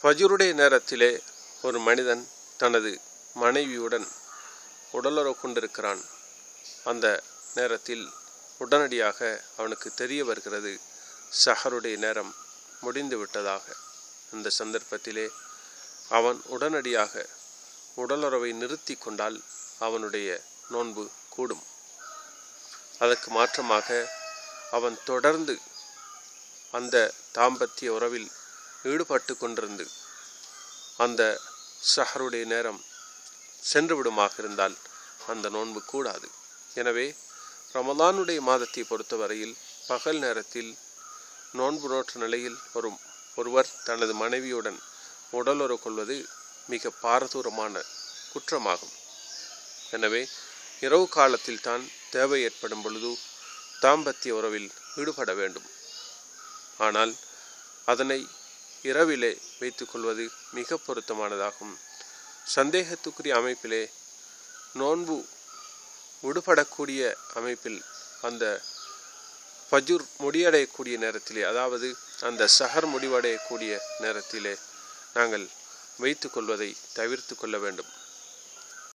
ஃபஜ்ருடைய நேரத்திலே ஒரு மனிதன் தனது மனைவியுடன் உடலுறவு கொண்டிருக்கிறான் அந்த நேரத்தில் உடனடியாக அவனுக்கு தெரிய வருகிறது சஹருடைய நேரம் முடிந்து விட்டதாக இந்த சந்தர்ப்பத்திலே அவன் உடனடியாக உடலுறவை நிறுத்தி கொண்டால் அவனுடைய நோன்பு கூடும் அதற்கு மாற்றமாக அவன் தொடர்ந்து அந்த தாம்பத்திய உறவில் ஈடுபட்டு கொண்டிருந்து அந்த சஹருடைய நேரம் சென்று விடுமாக இருந்தால் அந்த நோன்பு கூடாது எனவே ரமலானுடைய மாதத்தை பொறுத்தவரையில் பகல் நேரத்தில் நோன்பு நோற்ற நிலையில் ஒரு ஒருவர் தனது மனைவியுடன் உடலுறவு கொள்வது மிக பாரதூரமான குற்றமாகும் எனவே இரவு காலத்தில் தான் தேவை ஏற்படும் பொழுது தாம்பத்திய உறவில் ஈடுபட வேண்டும் ஆனால் அதனை இரவிலே வைத்துக்கொள்வது மிக பொருத்தமானதாகும் சந்தேகத்துக்குரிய அமைப்பிலே நோன்பு விடுபடக்கூடிய அமைப்பில் அந்த ஃபஜுர் முடிவடையக்கூடிய நேரத்திலே அதாவது அந்த சஹர் முடிவடையக்கூடிய நேரத்திலே நாங்கள் வைத்து கொள்வதை தவிர்த்து கொள்ள வேண்டும்